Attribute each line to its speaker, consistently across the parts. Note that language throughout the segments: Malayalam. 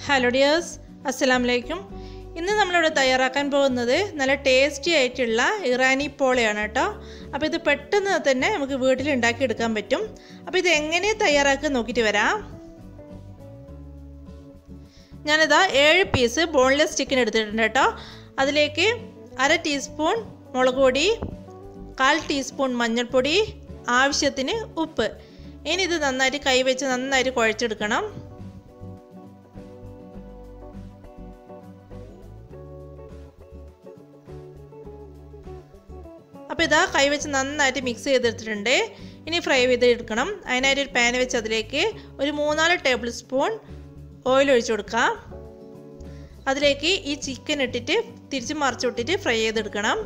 Speaker 1: ഹലോ ഡിയേഴ്സ് അസ്സലാം വലൈക്കും ഇന്ന് നമ്മളിവിടെ തയ്യാറാക്കാൻ പോകുന്നത് നല്ല ടേസ്റ്റി ആയിട്ടുള്ള ഇറാനി പോളയാണ് കേട്ടോ അപ്പോൾ ഇത് പെട്ടെന്ന് തന്നെ നമുക്ക് വീട്ടിൽ ഉണ്ടാക്കിയെടുക്കാൻ പറ്റും അപ്പോൾ ഇത് എങ്ങനെ തയ്യാറാക്കുക നോക്കിയിട്ട് വരാം ഞാനിതാ ഏഴ് പീസ് ബോൺലെസ് ചിക്കൻ എടുത്തിട്ടുണ്ട് കേട്ടോ അതിലേക്ക് അര ടീസ്പൂൺ മുളക് പൊടി കാൽ ടീസ്പൂൺ മഞ്ഞൾപ്പൊടി ആവശ്യത്തിന് ഉപ്പ് ഇനി ഇത് നന്നായിട്ട് കൈവച്ച് നന്നായിട്ട് കുഴച്ചെടുക്കണം അപ്പോൾ ഇതാ കൈവച്ച് നന്നായിട്ട് മിക്സ് ചെയ്തെടുത്തിട്ടുണ്ട് ഇനി ഫ്രൈ ചെയ്തെടുക്കണം അതിനായിട്ട് ഒരു പാൻ വെച്ച് അതിലേക്ക് ഒരു മൂന്നാല് ടേബിൾ സ്പൂൺ ഓയിൽ ഒഴിച്ചു കൊടുക്കാം അതിലേക്ക് ഈ ചിക്കൻ ഇട്ടിട്ട് തിരിച്ച് മറിച്ച് വിട്ടിട്ട് ഫ്രൈ ചെയ്തെടുക്കണം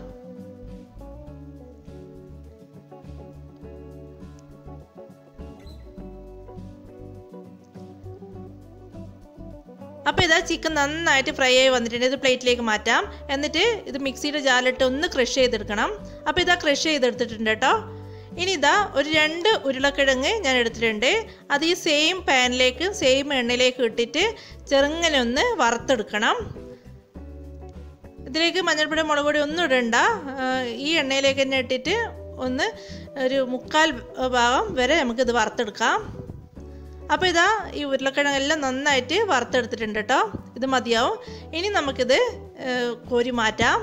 Speaker 1: അപ്പോൾ ഇതാ ചിക്കൻ നന്നായിട്ട് ഫ്രൈ ആയി വന്നിട്ടുണ്ട് ഇത് പ്ലേറ്റിലേക്ക് മാറ്റാം എന്നിട്ട് ഇത് മിക്സിയുടെ ജാലിട്ട് ഒന്ന് ക്രഷ് ചെയ്തെടുക്കണം അപ്പോൾ ഇതാ ക്രഷ് ചെയ്തെടുത്തിട്ടുണ്ട് കേട്ടോ ഇനി ഇതാ ഒരു രണ്ട് ഉരുളക്കിഴങ്ങ് ഞാൻ എടുത്തിട്ടുണ്ട് അത് ഈ സെയിം പാനിലേക്ക് സെയിം എണ്ണയിലേക്ക് ഇട്ടിട്ട് ചെറുങ്ങനെ ഒന്ന് വറുത്തെടുക്കണം ഇതിലേക്ക് മഞ്ഞൾപ്പൊടി മുളക് പൊടി ഒന്നും ഇടണ്ട ഈ എണ്ണയിലേക്ക് തന്നെ ഇട്ടിട്ട് ഒന്ന് ഒരു മുക്കാൽ ഭാഗം വരെ നമുക്കിത് വറുത്തെടുക്കാം അപ്പോൾ ഇതാ ഈ ഉരുളക്കിഴങ്ങെല്ലാം നന്നായിട്ട് വറുത്തെടുത്തിട്ടുണ്ട് കേട്ടോ ഇത് മതിയാവും ഇനി നമുക്കിത് കോരി മാറ്റാം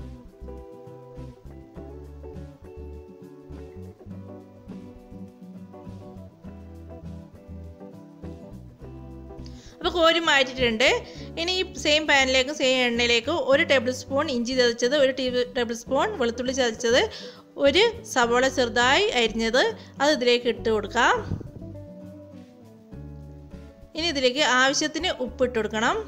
Speaker 1: അപ്പോൾ കോരി മാറ്റിയിട്ടുണ്ട് ഇനി ഈ സെയിം പാനിലേക്ക് സെയിം എണ്ണയിലേക്ക് ഒരു ടേബിൾ സ്പൂൺ ഇഞ്ചി ചതച്ചത് ഒരു ടേബിൾ സ്പൂൺ വെളുത്തുള്ളി ചതച്ചത് ഒരു സവോള ചെറുതായി അരിഞ്ഞത് അത് ഇതിലേക്ക് ഇട്ട് കൊടുക്കാം ഇനി ഇതിലേക്ക് ആവശ്യത്തിന് ഉപ്പിട്ട് കൊടുക്കണം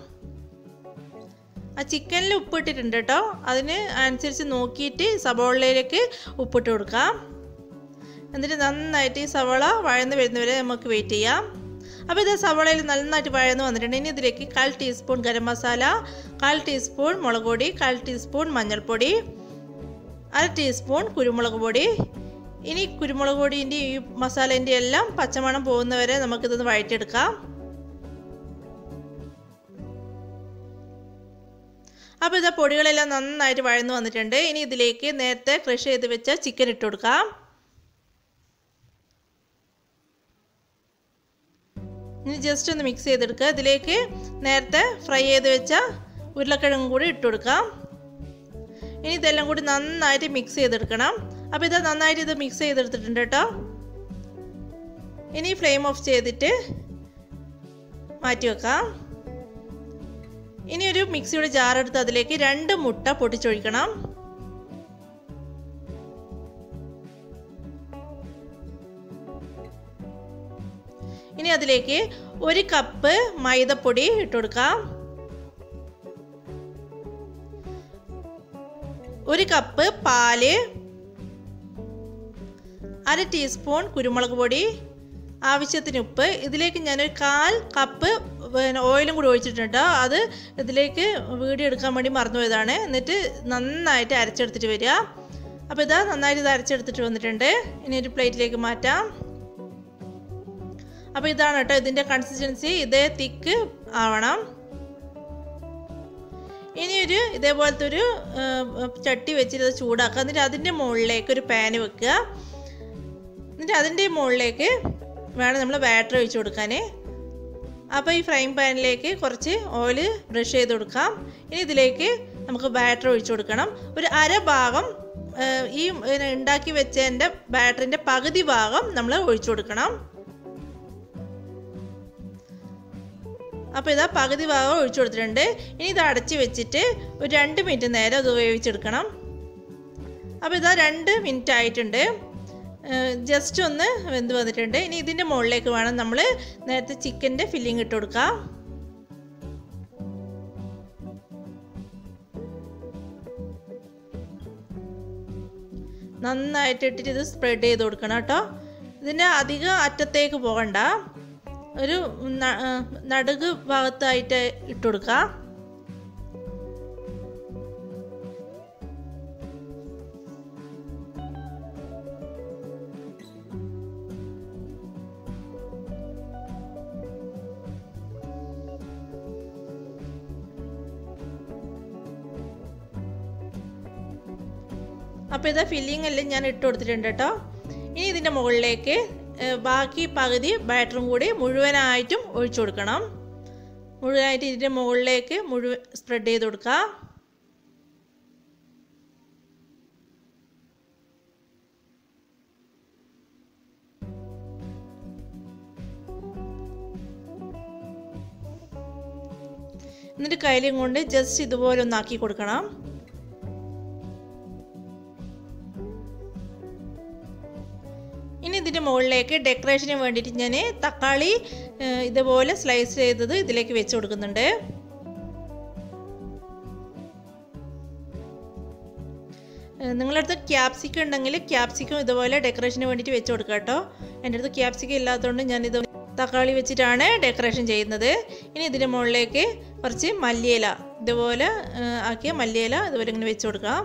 Speaker 1: ആ ചിക്കനിൽ ഉപ്പിട്ടിട്ടുണ്ട് കേട്ടോ അതിന് അനുസരിച്ച് നോക്കിയിട്ട് സവോളയിലേക്ക് ഉപ്പിട്ട് കൊടുക്കാം എന്നിട്ട് നന്നായിട്ട് ഈ സവോള വഴന്ന് വരുന്നവരെ നമുക്ക് വെയിറ്റ് ചെയ്യാം അപ്പോൾ ഇത് സവോളയിൽ നന്നായിട്ട് വഴന്ന് വന്നിട്ടുണ്ട് ഇനി ഇതിലേക്ക് കാൽ ടീസ്പൂൺ ഗരം മസാല കാൽ ടീസ്പൂൺ മുളക് പൊടി കാൽ ടീസ്പൂൺ മഞ്ഞൾപ്പൊടി അര ടീസ്പൂൺ കുരുമുളക് പൊടി ഇനി കുരുമുളക് പൊടിൻ്റെ ഈ മസാലേൻ്റെ എല്ലാം പച്ചമണം പോകുന്നവരെ നമുക്കിതൊന്ന് വഴറ്റിയെടുക്കാം അപ്പോൾ ഇതാ പൊടികളെല്ലാം നന്നായിട്ട് വഴന്നു വന്നിട്ടുണ്ട് ഇനി ഇതിലേക്ക് നേരത്തെ ക്രഷ് ചെയ്ത് വെച്ച ചിക്കൻ ഇട്ട് കൊടുക്കാം ഇനി ജസ്റ്റ് ഒന്ന് മിക്സ് ചെയ്തെടുക്കുക ഇതിലേക്ക് നേരത്തെ ഫ്രൈ ചെയ്ത് വെച്ച ഉരുളക്കിഴങ്ങും കൂടി ഇട്ട് കൊടുക്കാം ഇനി ഇതെല്ലാം കൂടി നന്നായിട്ട് മിക്സ് ചെയ്തെടുക്കണം അപ്പോൾ ഇത് നന്നായിട്ട് ഇത് മിക്സ് ചെയ്തെടുത്തിട്ടുണ്ട് കേട്ടോ ഇനി ഫ്ലെയിം ഓഫ് ചെയ്തിട്ട് മാറ്റി വെക്കാം ഇനി ഒരു മിക്സിയുടെ ജാർ എടുത്ത് അതിലേക്ക് രണ്ട് മുട്ട പൊട്ടിച്ചൊഴിക്കണം ഇനി അതിലേക്ക് ഒരു കപ്പ് മൈദപ്പൊടി ഇട്ട് കൊടുക്കാം ഒരു കപ്പ് പാല് അര ടീസ്പൂൺ കുരുമുളക് പൊടി ആവശ്യത്തിന് ഉപ്പ് ഇതിലേക്ക് ഞാനൊരു കാൽ കപ്പ് പിന്നെ ഓയിലും കൂടി ഒഴിച്ചിട്ടുണ്ട് അത് ഇതിലേക്ക് വീഡിയോ എടുക്കാൻ വേണ്ടി മറന്നുപോയതാണ് എന്നിട്ട് നന്നായിട്ട് അരച്ചെടുത്തിട്ട് വരിക അപ്പോൾ ഇതാ നന്നായിട്ട് ഇത് അരച്ചെടുത്തിട്ട് വന്നിട്ടുണ്ട് ഇനി ഒരു പ്ലേറ്റിലേക്ക് മാറ്റാം അപ്പോൾ ഇതാണ് കേട്ടോ ഇതിൻ്റെ കൺസിസ്റ്റൻസി ഇതേ തിക്ക് ആവണം ഇനി ഒരു ഇതേപോലത്തെ ഒരു ചട്ടി വെച്ചിട്ട് ചൂടാക്കുക എന്നിട്ട് അതിൻ്റെ മുകളിലേക്ക് ഒരു പാന് വെക്കുക എന്നിട്ട് അതിൻ്റെ മുകളിലേക്ക് വേണം നമ്മൾ ബാറ്റർ ഒഴിച്ച് കൊടുക്കാൻ അപ്പോൾ ഈ ഫ്രൈങ് പാനിലേക്ക് കുറച്ച് ഓയിൽ ബ്രഷ് ചെയ്ത് കൊടുക്കാം ഇനി ഇതിലേക്ക് നമുക്ക് ബാറ്റർ ഒഴിച്ച് കൊടുക്കണം ഒരു അര ഭാഗം ഈ ഉണ്ടാക്കി വെച്ചതിൻ്റെ ബാറ്ററിൻ്റെ പകുതി ഭാഗം നമ്മൾ ഒഴിച്ചു കൊടുക്കണം അപ്പോൾ ഇതാ പകുതി ഭാഗം ഒഴിച്ചു കൊടുത്തിട്ടുണ്ട് ഇനി ഇത് അടച്ച് വെച്ചിട്ട് ഒരു രണ്ട് മിനിറ്റ് നേരം അത് വേവിച്ചെടുക്കണം അപ്പോൾ ഇതാ രണ്ട് മിനിറ്റ് ആയിട്ടുണ്ട് ജസ്റ്റ് ഒന്ന് വെന്ത് വന്നിട്ടുണ്ട് ഇനി ഇതിൻ്റെ മുകളിലേക്ക് വേണം നമ്മൾ നേരത്തെ ചിക്കൻ്റെ ഫില്ലിങ് ഇട്ട് കൊടുക്കാം നന്നായിട്ട് ഇട്ടിട്ട് ഇത് സ്പ്രെഡ് ചെയ്ത് കൊടുക്കണം കേട്ടോ ഇതിൻ്റെ അധികം അറ്റത്തേക്ക് പോകണ്ട ഒരു നടുക് ഭാഗത്തായിട്ട് ഇട്ട് കൊടുക്കുക അപ്പോൾ ഇതാ ഫില്ലിംഗ് എല്ലാം ഞാൻ ഇട്ട് കൊടുത്തിട്ടുണ്ട് കേട്ടോ ഇനി ഇതിൻ്റെ മുകളിലേക്ക് ബാക്കി പകുതി ബാറ്ററും കൂടി മുഴുവനായിട്ടും ഒഴിച്ചു കൊടുക്കണം മുഴുവനായിട്ട് ഇതിൻ്റെ മുകളിലേക്ക് മുഴുവൻ സ്പ്രെഡ് ചെയ്ത് കൊടുക്കുക എന്നിട്ട് കയ്യിലും കൊണ്ട് ജസ്റ്റ് ഇതുപോലെ ഒന്ന് ആക്കി കൊടുക്കണം ഇനി ഇതിൻ്റെ മുകളിലേക്ക് ഡെക്കറേഷന് വേണ്ടിയിട്ട് ഞാൻ തക്കാളി ഇതുപോലെ സ്ലൈസ് ചെയ്തത് ഇതിലേക്ക് വെച്ച് കൊടുക്കുന്നുണ്ട് നിങ്ങളുടെ അടുത്ത് ക്യാപ്സിക്കം ഉണ്ടെങ്കിൽ ക്യാപ്സിക്കം ഇതുപോലെ ഡെക്കറേഷന് വേണ്ടിയിട്ട് വെച്ച് കൊടുക്കുക കേട്ടോ എൻ്റെ അടുത്ത് ക്യാപ്സിക്കം ഇല്ലാത്തതുകൊണ്ട് ഞാനിത് തക്കാളി വെച്ചിട്ടാണ് ഡെക്കറേഷൻ ചെയ്യുന്നത് ഇനി ഇതിൻ്റെ മുകളിലേക്ക് കുറച്ച് മല്ലിയില ഇതുപോലെ ആക്കിയ മല്ലിയില ഇതുപോലെ ഇങ്ങനെ വെച്ച് കൊടുക്കാം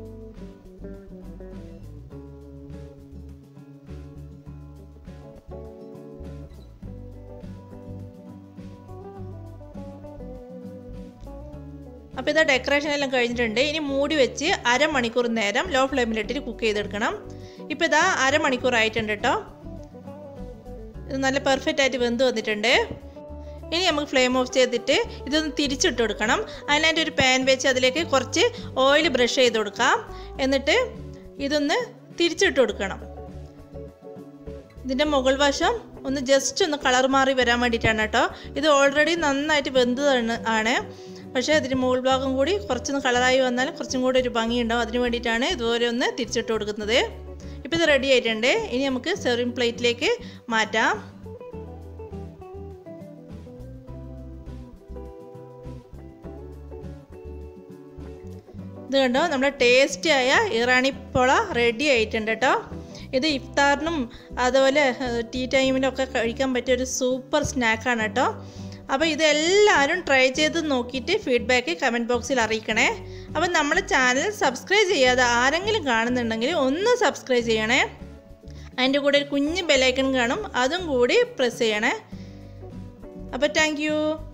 Speaker 1: അപ്പോൾ ഇത് ഡെക്കറേഷൻ എല്ലാം കഴിഞ്ഞിട്ടുണ്ട് ഇനി മൂടി വെച്ച് അരമണിക്കൂർ നേരം ലോ ഫ്ലെയിമിലിട്ടിട്ട് കുക്ക് ചെയ്തെടുക്കണം ഇപ്പോൾ ഇതാ അരമണിക്കൂർ ആയിട്ടുണ്ട് കേട്ടോ ഇത് നല്ല പെർഫെക്റ്റ് ആയിട്ട് വെന്ത് വന്നിട്ടുണ്ട് ഇനി നമുക്ക് ഫ്ലെയിം ഓഫ് ചെയ്തിട്ട് ഇതൊന്ന് തിരിച്ചിട്ട് കൊടുക്കണം അതിനായിട്ട് ഒരു പാൻ വെച്ച് അതിലേക്ക് കുറച്ച് ഓയിൽ ബ്രഷ് ചെയ്ത് കൊടുക്കാം എന്നിട്ട് ഇതൊന്ന് തിരിച്ചിട്ട് കൊടുക്കണം ഇതിൻ്റെ മുകൾ വശം ഒന്ന് ജസ്റ്റ് ഒന്ന് കളർ മാറി വരാൻ വേണ്ടിയിട്ടാണ് കേട്ടോ ഇത് ഓൾറെഡി നന്നായിട്ട് വെന്തതാണ് ആണ് പക്ഷേ അതിന് മുകൾ ഭാഗം കൂടി കുറച്ചൊന്ന് കളറായി വന്നാൽ കുറച്ചും കൂടി ഒരു ഭംഗിയുണ്ടാവും അതിന് വേണ്ടിയിട്ടാണ് ഇതുപോലെ ഒന്ന് തിരിച്ചിട്ട് കൊടുക്കുന്നത് ഇപ്പോൾ ഇത് റെഡി ആയിട്ടുണ്ട് ഇനി നമുക്ക് സെർവിങ് പ്ലേറ്റിലേക്ക് മാറ്റാം ഇത് കണ്ടോ നമ്മുടെ ടേസ്റ്റി ആയ ഇറാനി പൊള റെഡി ആയിട്ടുണ്ട് കേട്ടോ ഇത് ഇഫ്താറിനും അതുപോലെ ടീ ടൈമിനൊക്കെ കഴിക്കാൻ പറ്റിയ ഒരു സൂപ്പർ സ്നാക്കാണ് കേട്ടോ അപ്പോൾ ഇതെല്ലാവരും ട്രൈ ചെയ്ത് നോക്കിയിട്ട് ഫീഡ്ബാക്ക് കമൻറ്റ് ബോക്സിൽ അറിയിക്കണേ അപ്പം നമ്മുടെ ചാനൽ സബ്സ്ക്രൈബ് ചെയ്യാതെ ആരെങ്കിലും കാണുന്നുണ്ടെങ്കിൽ ഒന്ന് സബ്സ്ക്രൈബ് ചെയ്യണേ അതിൻ്റെ കൂടെ ഒരു കുഞ്ഞ് ബെലൈക്കൺ കാണും അതും കൂടി പ്രസ് ചെയ്യണേ അപ്പോൾ താങ്ക്